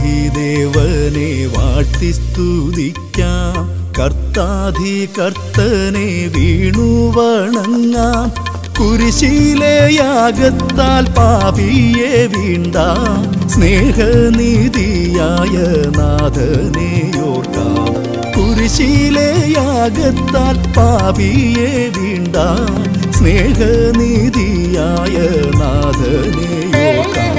സ്വർഗാധിദേവനെ വാഴ്ത്തി സ്തുതിക്കാം കർത്താധി കർത്തനെ വീണു വണങ്ങാം കുരിശിലെ യാഗത്താൽ പാപിയെ വീണ്ടാം സ്നേഹനിധിയായ നാഥനെ ഓർക്കാം കുരിശിലെ യാഗത്താൽ പാപിയെ വീണ്ടാം സ്നേഹനിധിയായ നാഥനെ ഓർക്കാം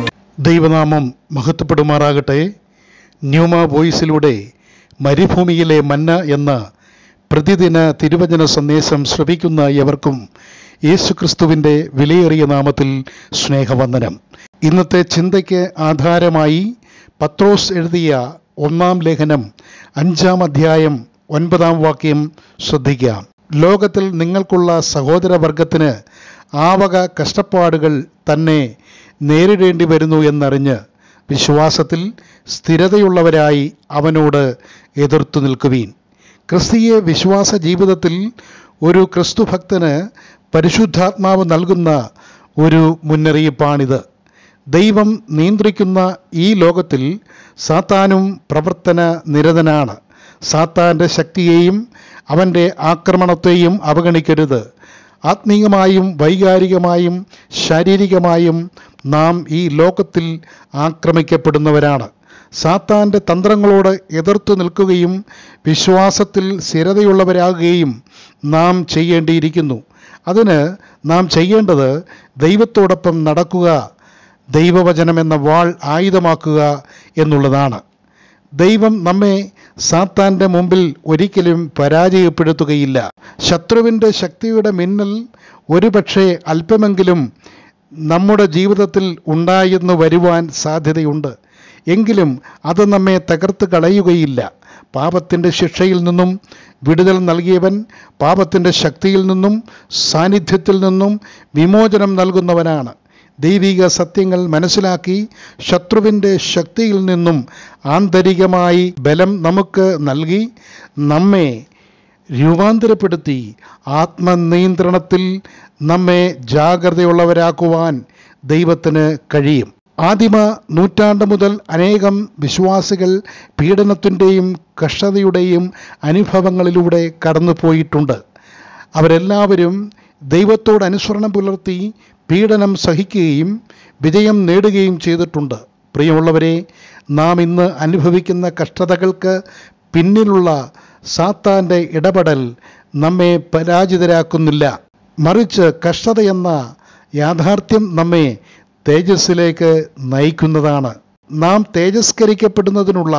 ദൈവനാമം മഹത്വപ്പെടുമാറാകട്ടെ ന്യൂമ വോയിസിലൂടെ മരുഭൂമിയിലെ മന്ന എന്ന പ്രതിദിന തിരുവചന സന്ദേശം ശ്രവിക്കുന്ന എവർക്കും യേശുക്രിസ്തുവിൻ്റെ വിലയേറിയ നാമത്തിൽ സ്നേഹവന്ദനം ഇന്നത്തെ ചിന്തയ്ക്ക് ആധാരമായി പത്രോസ് എഴുതിയ ഒന്നാം ലേഖനം അഞ്ചാം അധ്യായം ഒൻപതാം വാക്യം ശ്രദ്ധിക്കാം ലോകത്തിൽ നിങ്ങൾക്കുള്ള സഹോദരവർഗത്തിന് ആവക കഷ്ടപ്പാടുകൾ തന്നെ നേരിടേണ്ടി വരുന്നു എന്നറിഞ്ഞ് വിശ്വാസത്തിൽ സ്ഥിരതയുള്ളവരായി അവനോട് എതിർത്തു നിൽക്കുവീൻ ക്രിസ്തീയ വിശ്വാസ ജീവിതത്തിൽ ഒരു ക്രിസ്തുഭക്തന് പരിശുദ്ധാത്മാവ് നൽകുന്ന ഒരു മുന്നറിയിപ്പാണിത് ദൈവം നിയന്ത്രിക്കുന്ന ഈ ലോകത്തിൽ സാത്താനും പ്രവർത്തന നിരതനാണ് സാത്താൻ്റെ ശക്തിയെയും അവൻ്റെ ആക്രമണത്തെയും അവഗണിക്കരുത് ആത്മീയമായും വൈകാരികമായും ശാരീരികമായും നാം ഈ ലോകത്തിൽ ആക്രമിക്കപ്പെടുന്നവരാണ് സാത്താൻ്റെ തന്ത്രങ്ങളോട് എതിർത്തു നിൽക്കുകയും വിശ്വാസത്തിൽ സ്ഥിരതയുള്ളവരാകുകയും നാം ചെയ്യേണ്ടിയിരിക്കുന്നു അതിന് നാം ചെയ്യേണ്ടത് ദൈവത്തോടൊപ്പം നടക്കുക ദൈവവചനമെന്ന വാൾ ആയുധമാക്കുക എന്നുള്ളതാണ് ദൈവം നമ്മെ സാത്താൻ്റെ മുമ്പിൽ ഒരിക്കലും പരാജയപ്പെടുത്തുകയില്ല ശത്രുവിൻ്റെ ശക്തിയുടെ മിന്നൽ ഒരുപക്ഷെ അല്പമെങ്കിലും നമ്മുടെ ജീവിതത്തിൽ ഉണ്ടായെന്ന് വരുവാൻ സാധ്യതയുണ്ട് എങ്കിലും അത് നമ്മെ തകർത്ത് കളയുകയില്ല പാപത്തിൻ്റെ ശിക്ഷയിൽ നിന്നും വിടുതൽ നൽകിയവൻ പാപത്തിൻ്റെ ശക്തിയിൽ നിന്നും സാന്നിധ്യത്തിൽ നിന്നും വിമോചനം നൽകുന്നവനാണ് ദൈവിക സത്യങ്ങൾ മനസ്സിലാക്കി ശത്രുവിൻ്റെ ശക്തിയിൽ നിന്നും ആന്തരികമായി ബലം നമുക്ക് നൽകി നമ്മെ രൂപാന്തരപ്പെടുത്തി ആത്മനിയന്ത്രണത്തിൽ നമ്മെ ജാഗ്രതയുള്ളവരാക്കുവാൻ ദൈവത്തിന് കഴിയും ആദിമ നൂറ്റാണ്ട് മുതൽ അനേകം വിശ്വാസികൾ പീഡനത്തിൻ്റെയും കഷ്ടതയുടെയും അനുഭവങ്ങളിലൂടെ കടന്നുപോയിട്ടുണ്ട് അവരെല്ലാവരും ദൈവത്തോട് അനുസരണം പുലർത്തി പീഡനം സഹിക്കുകയും വിജയം നേടുകയും ചെയ്തിട്ടുണ്ട് പ്രിയമുള്ളവരെ നാം ഇന്ന് അനുഭവിക്കുന്ന കഷ്ടതകൾക്ക് പിന്നിലുള്ള സാത്താൻ്റെ ഇടപെടൽ നമ്മെ പരാജിതരാക്കുന്നില്ല മറിച്ച് കഷ്ടത എന്ന യാഥാർത്ഥ്യം നമ്മെ തേജസ്സിലേക്ക് നയിക്കുന്നതാണ് നാം തേജസ്കരിക്കപ്പെടുന്നതിനുള്ള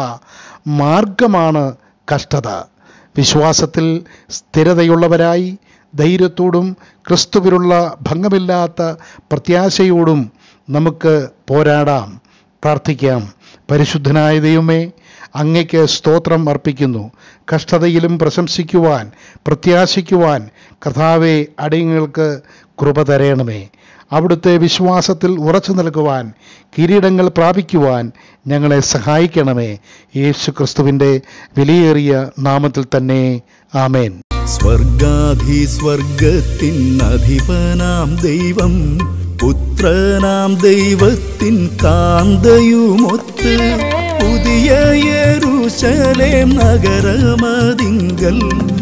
മാർഗമാണ് കഷ്ടത വിശ്വാസത്തിൽ സ്ഥിരതയുള്ളവരായി ധൈര്യത്തോടും ക്രിസ്തുവിലുള്ള ഭംഗമില്ലാത്ത പ്രത്യാശയോടും നമുക്ക് പോരാടാം പ്രാർത്ഥിക്കാം പരിശുദ്ധനായ ദൈവമേ അങ്ങയ്ക്ക് സ്തോത്രം അർപ്പിക്കുന്നു കഷ്ടതയിലും പ്രശംസിക്കുവാൻ പ്രത്യാശിക്കുവാൻ കഥാവെ അടിയങ്ങൾക്ക് കൃപ തരയണമേ അവിടുത്തെ വിശ്വാസത്തിൽ ഉറച്ചു നിൽക്കുവാൻ കിരീടങ്ങൾ പ്രാപിക്കുവാൻ ഞങ്ങളെ സഹായിക്കണമേ യേശു ക്രിസ്തുവിൻ്റെ വിലയേറിയ നാമത്തിൽ തന്നെ ആമേൻ സ്വർഗാധി സ്വർഗത്തിൻ അധിപനാം ദൈവം പുത്രനാം ദൈവത്തിൻ കാന്തയുമൊത്ത് പുതിയ യെരൂശലേം നഗരമതിങ്കൽ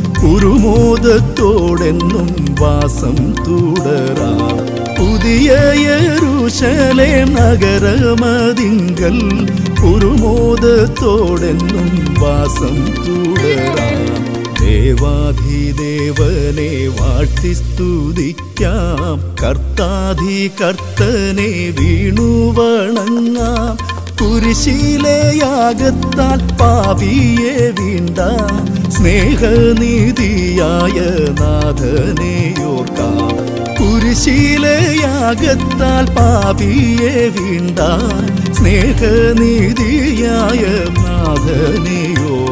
കുരുമോദത്തോടെന്നും വാസം തുടരാം പുതിയ യെരൂശലേം നഗരമതിങ്കൽ കുരുമോദത്തോടെന്നും വാസം തുടരാം ദേവാധിദേവനെ വാഴ്ത്തി സ്തുതിക്കാം കർത്താധി കർത്തനെ വീണു വണങ്ങാം കുരിശിലെ യാഗത്താൽ പാപിയെ വീണ്ടാം സ്നേഹനിധിയായ നാഥനെ ഓർക്കാം കുരിശിലെ യാഗത്താൽ പാപിയെ വീണ്ടാം സ്നേഹനിധിയായ നാഥനെ ഓർക്കാം